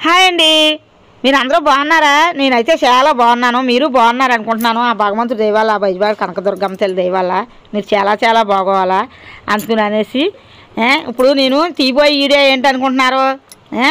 Hi అండి మీరు అందరూ బాగున్నారా నేనైతే చాలా బాగున్నాను మీరు బాగున్నారు అనుకుంటున్నాను ఆ భగవంతుడు దయవాల ఆ బైజబాడ్ కనకదుర్గమ్మ తల్లి దయవాల మీరు చాలా చాలా బాగోవాలా అందుకుని అనేసి ఏ, ఇప్పుడు నేను తీపోయి ఈడే ఏంటి అనుకుంటున్నారు ఏ,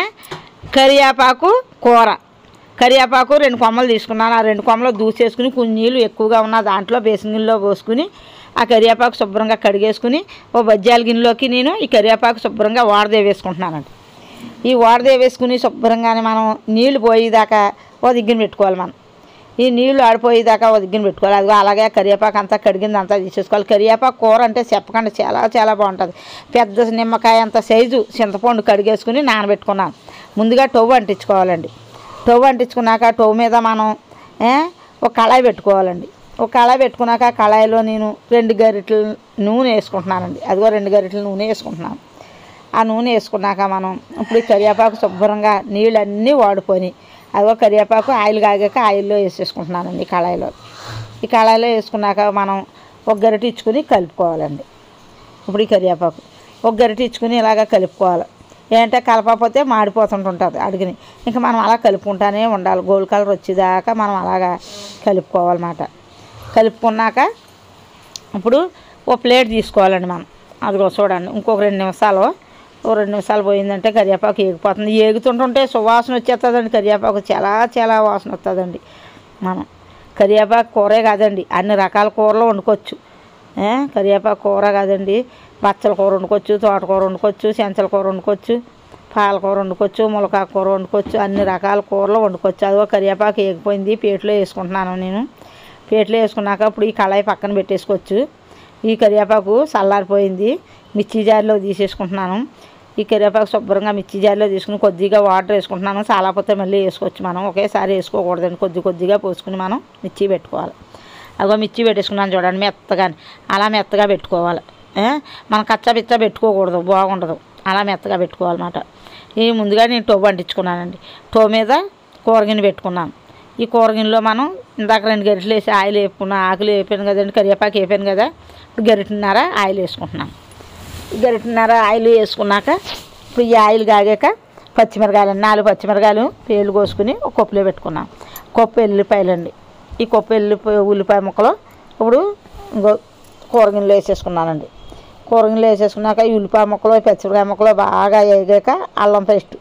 కరివేపాకు కూర కరివేపాకు రెండు కొమ్మలు తీసుకున్నాను ఆ రెండు కొమ్మలు దూసేసుకుని కొన్ని నీళ్ళు ఎక్కువగా ఉన్న దాంట్లో బేసిన్ గిన్నెలో పోసుకుని ఆ కరివేపాకు శుభ్రంగా కడిగేసుకుని ఓ బజ్జాల గిన్నెలోకి నేను ఈ కరివేపాకు శుభ్రంగా వాడదే వేసుకుంటున్నానండి ఈ వాడదే వేసుకుని శుభ్రంగానే మనం నీళ్లు పోయేదాకా ఓ దిగ్గన పెట్టుకోవాలి మనం ఈ నీళ్లు ఆడిపోయేదాకా ఓ దిగ్గన పెట్టుకోవాలి అది అలాగే కరివేపాకు అంతా కడిగింది అంతా తీసేసుకోవాలి కరివేపాకు కూర అంటే చెప్పకండి చాలా చాలా బాగుంటుంది పెద్ద నిమ్మకాయ అంత సైజు చింతపండు కడిగేసుకుని నానబెట్టుకున్నాను ముందుగా టవ్ అంటించుకోవాలండి టవ్ అంటించుకున్నాక టవ్ మీద మనం ఏ, ఒక కళాయి పెట్టుకోవాలండి ఒక కళాయి పెట్టుకున్నాక ఆ కళాయిలో నేను రెండు గరిటెల నూనె వేసుకుంటున్నానండి అదిగో రెండు గరిటెల నూనె వేసుకుంటున్నాను ఆ నూనె వేసుకున్నాక మనం ఇప్పుడు ఈ కరివేపాకు శుభ్రంగా నీళ్ళన్నీ వాడుకొని అదిగో కరివేపాకు ఆయిల్ కాగాక ఆయిల్లో వేసేసుకుంటున్నానండి ఈ కళాయిలో ఈ కళాయిలో వేసుకున్నాక మనం ఒక గరిటె ఇచ్చుకుని కలుపుకోవాలండి ఇప్పుడు ఈ కరివేపాకు ఒక గరిటె ఇచ్చుకుని ఇలాగ కలుపుకోవాలి ఏంటంటే కలపకపోతే మాడిపోతుంటుంటుంది అడిగిని ఇంకా మనం అలా కలుపుకుంటానే ఉండాలి గోల్డ్ కలర్ వచ్చేదాకా మనం అలాగా కలుపుకోవాలన్నమాట కలుపుకున్నాక ఇప్పుడు ఓ ప్లేట్ తీసుకోవాలండి మనం అదిగో చూడండి ఇంకొక రెండు నిమిషాలు ఓ రెండు నిమిషాలు పోయిందంటే కరివేపాకు ఏగిపోతుంది ఏగుతుంటుంటే సువాసన వచ్చేస్తుందండి కరివేపాకు చాలా చాలా వాసన వస్తుందండి మనం కరివేపాకు కూరే కాదండి అన్ని రకాల కూరలు వండుకోవచ్చు ఏ? కరివేపాకు కూర కాదండి బచ్చల కూర వండుకోవచ్చు తోటకూర వండుకోవచ్చు చెంచల కూర వండుకోవచ్చు పాలకూర వండుకోవచ్చు ములకాకు కూర వండుకోవచ్చు అన్ని రకాల కూరలు వండుకోవచ్చు అదిగో కరివేపాకు ఏగిపోయింది ప్లేట్లో వేసుకుంటున్నాను నేను ప్లేట్లో వేసుకున్నాక ఇప్పుడు ఈ కళాయి పక్కన పెట్టేసుకోవచ్చు ఈ కరివేపాకు చల్లారిపోయింది మిర్చి జారిలో తీసేసుకుంటున్నాను ఈ కరివేపాకు శుభ్రంగా మిర్చి జారిలో తీసుకుని కొద్దిగా వాటర్ వేసుకుంటున్నాను చాలాపోతే మళ్ళీ వేసుకోవచ్చు మనం ఒకేసారి వేసుకోకూడదండి కొద్ది కొద్దిగా పోసుకుని మనం మిర్చి పెట్టుకోవాలి అదిగో మిర్చి పెట్టేసుకున్నాను చూడండి మెత్తగా అలా మెత్తగా పెట్టుకోవాలి ఏ? మనం కచ్చా పిచ్చా పెట్టుకోకూడదు బాగుండదు అలా మెత్తగా పెట్టుకోవాలన్నమాట ఈ ముందుగా నేను టోబు అంటించుకున్నానండి టో మీద కూరగిన్నె పెట్టుకున్నాను ఈ కూరగిన్నెలో మనం ఇందాక రెండు గరిటెలు వేసి ఆయిల్ వేపుకున్న ఆకులు వేపాను కదండి కరివేపాకు వేపాను కదా ఇప్పుడు గరిటెన్నర ఆయిల్ వేసుకుంటున్నాను ఈ గరిటెన్నర ఆయిల్ వేసుకున్నాక ఇప్పుడు ఈ ఆయిల్ కాగాక పచ్చిమిరకాయలు నాలుగు పచ్చిమిరకాయలు పేలు కోసుకుని ఒక కప్పులో పెట్టుకున్నాం కప్పు ఎల్లిపాయలండి ఈ కప్పు ఎల్లిపాయ ఉల్లిపాయ ముక్కలు ఇప్పుడు ఇంకో కూరగిన్నెలో వేసేసుకున్నానండి కూరగిన్నెలో వేసేసుకున్నాక ఈ ఉల్లిపాయ ముక్కలు ఈ పచ్చిమిరకాయ ముక్కలు బాగా వేగాక అల్లం పేస్ట్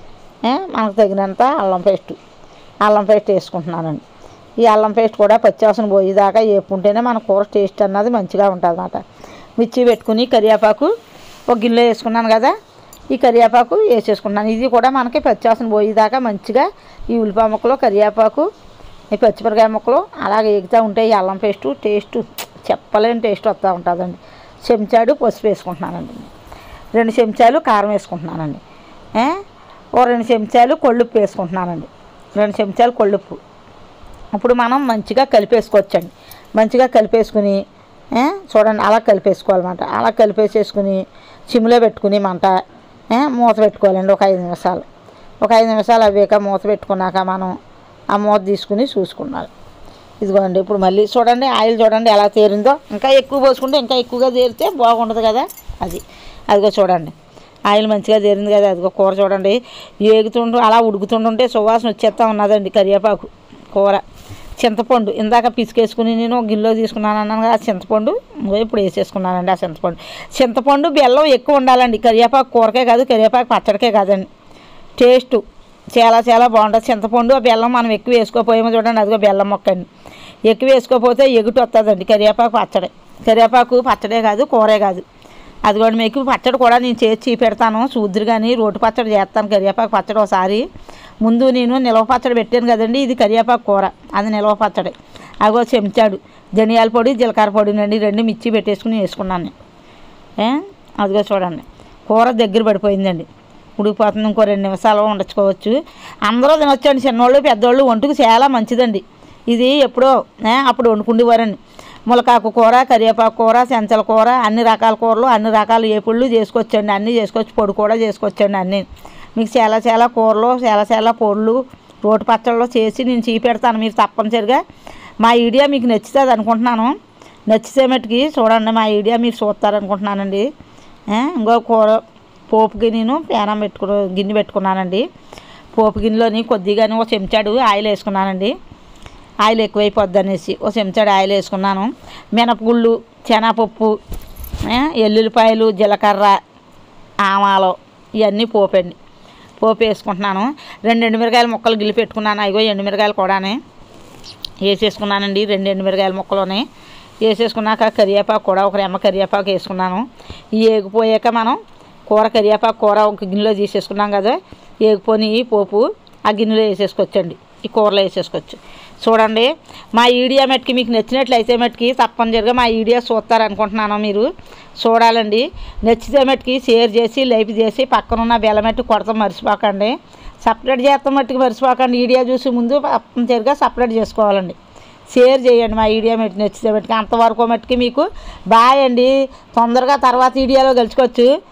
ఏ, మనకు తగినంత అల్లం పేస్ట్ అల్లం పేస్ట్ వేసుకుంటున్నానండి ఈ అల్లం పేస్ట్ కూడా పచ్చివాసన పోయేదాకా వేపుకుంటేనే మన కూర టేస్ట్ అన్నది మంచిగా ఉంటుంది అన్నమాట మిర్చి పెట్టుకుని కరివేపాకు ఒక గిన్నెలో వేసుకున్నాను కదా ఈ కరివేపాకు వేసేసుకున్నాను ఇది కూడా మనకి పచ్చివాసన పోయేదాకా మంచిగా ఈ ఉల్లిపాయ ముక్కలు కరివేపాకు ఈ పచ్చిమిరకాయ ముక్కలు అలాగే ఎగుతూ ఉంటాయి ఈ అల్లం పేస్టు టేస్ట్ చెప్పలేని టేస్ట్ వస్తూ ఉంటుందండి చెంచాడు పసుపు వేసుకుంటున్నానండి రెండు చెంచాలు కారం వేసుకుంటున్నానండి ఏ? ఓ రెండు చెంచాలు కొళ్ళుప్పు వేసుకుంటున్నానండి రెండు చెంచాలు కొళ్ళుప్పు ఇప్పుడు మనం మంచిగా కలిపేసుకోవచ్చండి మంచిగా కలిపేసుకుని ఏ, చూడండి అలా కలిపేసుకోవాలన్నమాట అలా కలిపేసేసుకుని సిమ్లో పెట్టుకుని మంట ఏ, మూత పెట్టుకోవాలండి ఒక ఐదు నిమిషాలు ఒక ఐదు నిమిషాలు అవ్వాక మూత పెట్టుకున్నాక మనం ఆ మూత తీసుకుని చూసుకున్నాలి ఇదిగోండి ఇప్పుడు మళ్ళీ చూడండి ఆయిల్ చూడండి ఎలా తేరిందో ఇంకా ఎక్కువ పోసుకుంటే ఇంకా ఎక్కువగా తేరితే బాగుండదు కదా అది అదిగో చూడండి ఆయిల్ మంచిగా తేరింది కదా అదిగో కూర చూడండి ఏగుతుంటూ అలా ఉడుకుతుంటుంటే సువాసన వచ్చేస్తా ఉన్నదండి కరివేపాకు కూర చింతపండు ఇందాక పిసికేసుకుని నేను ఒక గిన్నెలో తీసుకున్నాను అన్నాను కదా ఆ చింతపండు ఇంకో ఇప్పుడు వేసేసుకున్నానండి ఆ చింతపండు చింతపండు బెల్లం ఎక్కువ ఉండాలండి కరివేపాకు కూరకే కాదు కరివేపాకు పచ్చడికే కాదండి టేస్ట్ చాలా చాలా బాగుంటుంది చింతపండు ఆ బెల్లం మనం ఎక్కువ వేసుకోపోయేమో చూడండి అదిగో బెల్లం మొక్క అండి ఎక్కువ వేసుకోకపోతే ఎగుటు వస్తుందండి కరివేపాకు పచ్చడి కరివేపాకు పచ్చడే కాదు కూరే కాదు అది కూడా మీకు పచ్చడి కూడా నేను చేసి పెడతాను చూద్దరు కానీ రోటి పచ్చడి చేస్తాను కరివేపాకు పచ్చడి ఒకసారి ముందు నేను నిలవ పచ్చడి పెట్టాను కదండి ఇది కరివేపాకు కూర అది నిలవ పచ్చడి అగో చెంచాడు ధనియాల పొడి జీలకర్ర పొడి అండి రెండు మిర్చి పెట్టేసుకుని వేసుకున్నాను నేను. ఏ అదిగో చూడండి కూర దగ్గర పడిపోయిందండి ఉడికిపోతుంది ఇంకో రెండు నిమిషాలు వండుకోవచ్చు అందరూ తినొచ్చండి చిన్నోళ్ళు పెద్దోళ్ళు ఒంటికి చాలా మంచిదండి ఇది ఎప్పుడో ఏ, అప్పుడు వండుకుండేవారండి ములకాకు కూర కరివేపాకు కూర చెంచల కూర అన్ని రకాల కూరలు అన్ని రకాల ఏపుళ్ళు చేసుకోవచ్చండి అన్నీ చేసుకోవచ్చు పొడి కూడా చేసుకోవచ్చండి అన్నీ మీకు చాలా చాలా కూరలు చాలా చాలా పొడులు రోటి పచ్చళ్ళు చేసి నేను చీపెడతాను మీరు తప్పనిసరిగా మా ఐడియా మీకు నచ్చుతుంది అనుకుంటున్నాను నచ్చితే మట్టుకి చూడండి మా ఐడియా మీరు చూస్తారనుకుంటున్నానండి ఏ, ఇంకో కూర పోపుకి నేను పేనం పెట్టుకు గిన్నె పెట్టుకున్నానండి పోపు గిన్నెలోని కొద్దిగానే ఒక చెంచాడు ఆయిల్ వేసుకున్నానండి ఆయిల్ ఎక్కువైపోద్ది అనేసి ఒక చెంచాడు ఆయిల్ వేసుకున్నాను మినపగుళ్ళు శనగపప్పు ఏ, ఎల్లుల్లిపాయలు జీలకర్ర ఆవాలు ఇవన్నీ పోపండి పోపు వేసుకుంటున్నాను రెండు ఎండుమిరకాయల ముక్కలు గిల్లి పెట్టుకున్నాను అయ్యో ఎండుమిరకాయలు కూడానే వేసేసుకున్నానండి రెండు ఎండుమిరకాయల ముక్కలోనే వేసేసుకున్నాక కరివేపాకు కూడా ఒక రెమ్మ కరివేపాకు వేసుకున్నాను ఈ ఏగిపోయాక మనం కూర కరివేపాకు కూర ఒక గిన్నెలో తీసేసుకున్నాం కదా ఏగిపోని ఈ పోపు ఆ గిన్నెలో వేసేసుకోవచ్చండి ఈ కూరలో వేసేసుకోవచ్చు చూడండి మా ఈడియా మట్టుకి మీకు నచ్చినట్లయితే మట్టుకి తప్పనిసరిగా మా ఈడియా చూస్తారనుకుంటున్నాను మీరు చూడాలండి నచ్చితే మట్టుకి షేర్ చేసి లైక్ చేసి పక్కనున్న బెల్ల మట్టుకు కొడతాం మర్చిపోకండి సపరేట్ చేస్తాం మట్టుకు మర్చిపోకండి ఈడియా చూసి ముందు తప్పనిసరిగా సపరేట్ చేసుకోవాలండి షేర్ చేయండి మా వీడియో మట్టుకు నచ్చితే మట్టుకు అంతవరకు మట్టుకి మీకు బాయ్ అండి తొందరగా తర్వాత వీడియోలో కలుసుకోవచ్చు